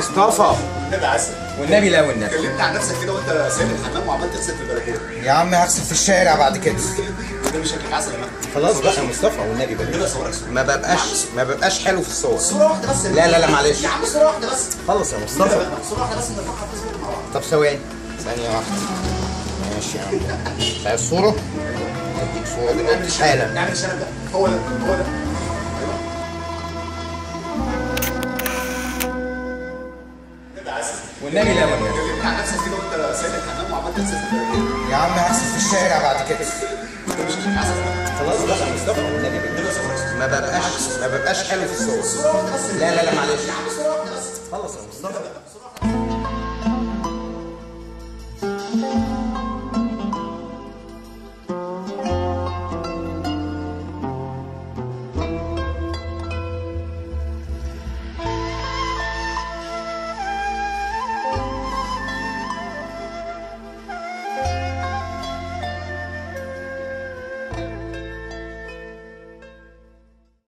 مصطفى نبقى عسل والنبي لا والنبي كلمني عن نفسك كده وانت سايب الحمام وعمال تغسل في البلكونه يا عم هغسل في الشارع بعد كده ده مش شكلك عسل يا مان خلاص بقى يا مصطفى والنبي كده بقى صورك صورة. ما ببقاش ما ببقاش حلو في الصور صوره واحده بس لا لا لا معلش يا عم صوره واحده بس خلص يا مصطفى صوره واحده بس نرفعها في فيسبوك مع بعض طب ثواني ثانية واحدة ماشي يا عم عايز صورة؟ اديك صورة دلوقتي حالا نعمل الشنب ده هو ده هو ده ايوه نبقى عسل والنبي لا والنبي كلمني عن نفسك كده وانت سايب الحمام وعمال تغسل في البلكونه يا عم هغسل في الشارع بعد كده ده مش شكلك عسل يا مان خلاص بقى يا مصطفى والنبي بقى كده صورك صورة. ما ببقاش ما ببقاش حلو في الصور صوره واحده بس لا لا لا معلش يا عم صوره واحده بس خلص يا مصطفى